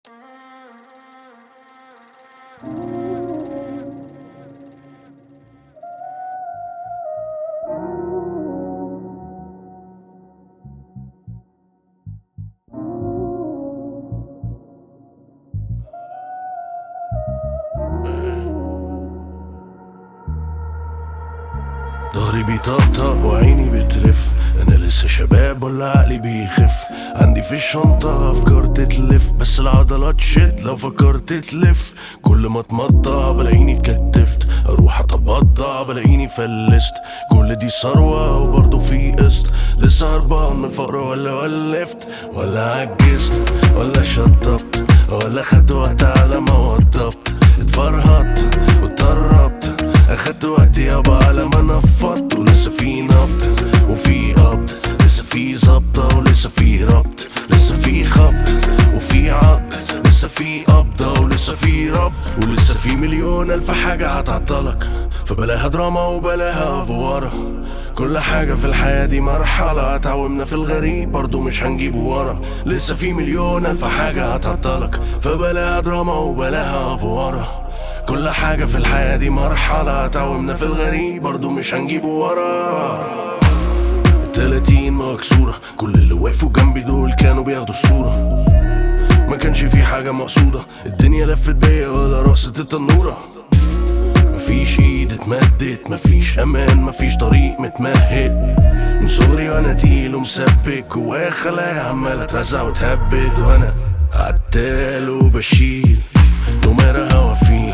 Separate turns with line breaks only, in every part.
ضهري بيطقطق وعيني بترف انا لسه شباب ولا عقلي بيخف عندي في الشنطة افكار تتلف بس العضلات شد لو فكرت تلف كل ما اتمطع بلاقيني اتكتفت اروح اتبضع بلاقيني فلست كل دي ثروة وبرضه في قسط لسه هربان من الفقر ولا ولفت ولا عجزت ولا شطبت ولا خدت وقت على ما وضبت اتفرهدت واتطربت اخدت وقتي يابا على ما نفضت ولسه في نبض وفي قبض لسه في ظبطة ولسه في ربط لسه في خبط وفي عض لسه في قبضة ولسه في رب ولسه في مليون ألف حاجة هتعطلك فبلاها دراما وبلاها أفوارة كل حاجة في الحياة دي مرحلة اتعومنا في الغريب برضو مش هنجيبه ورا لسه في مليون ألف حاجة هتعطلك فبلاها دراما وبلاها أفوارة كل حاجة في الحياة دي مرحلة تعومنا في الغريب برضو مش هنجيبه ورا التلاتين مكسورة كل اللي وقفوا جنبي دول كانوا بياخدوا الصورة ما كانش في حاجة مقصودة الدنيا لفت بيا ولا راسة التنورة مفيش ايد اتمدت مفيش امان مفيش طريق متمهد من صغري وانا تقيل ومثبت جوايا خلايا عمالة اترزع وتهبد وانا عتال وبشيل نمرة هوا فيه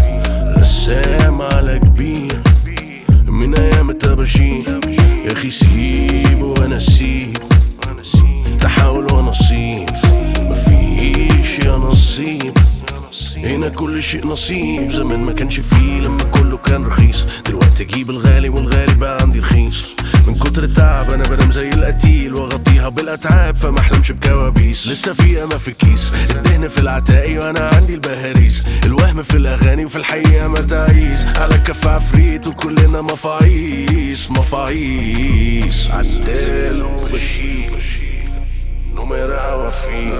رسام على كبير من ايام الطباشير يا اخي سيب وانا سيب تحاول ونصيب مفيش يا نصيب هنا كل شيء نصيب زمان ما كانش فيه لما كله كان رخيص دلوقتي اجيب الغالي والغالي بقى عندي رخيص من كتر التعب انا بنام زي القتيل واغطيها بالاتعاب فما احلمش بكوابيس لسه في اما في الكيس الدهن في العتاقي وانا عندي البهاريس الوهم في الاغاني وفي الحقيقه ما تعيس على كف عفريت وكلنا مفاعيس مفاعيس عدال وبشير نمرة عوافير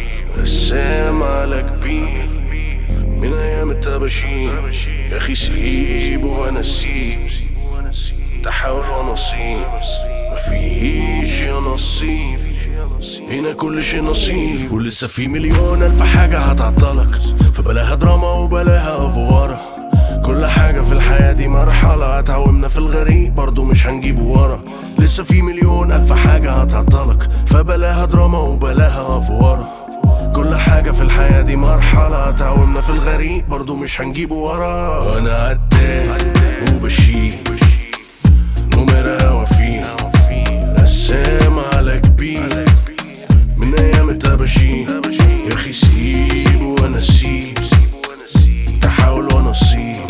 رسام على كبير من ايام الطباشير يا اخي سيب وانا سيب تحاول ونصيب مفيش يا نصيب هنا كل شيء نصيب ولسه في مليون الف حاجة هتعطلك فبلاها دراما وبلاها افوارة كل حاجة في الحياة دي مرحلة اتعومنا في الغريب برضو مش هنجيبه ورا لسه في مليون ألف حاجة هتعطلك فبلاها دراما وبلاها أفوارة كل حاجة في الحياة دي مرحلة اتعومنا في الغريب برضو مش هنجيبه ورا وانا عدال وبشيل نمرة هوا فيه رسام على كبير من ايام الطباشير يا اخي سيب وانا سيب تحاول ونصيب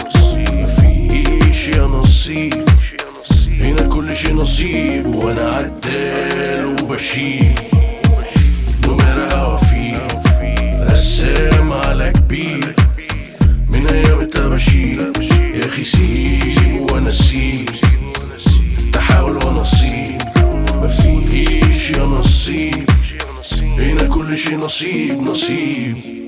مفيش يا نصيب هنا كل شيء نصيب وانا عدال وبشيل نمرة هوا فيه رسام على كبير من ايام الطباشير يا اخي سيب وانا سيب تحاول ونصيب مفيش يا نصيب هنا كل شيء نصيب نصيب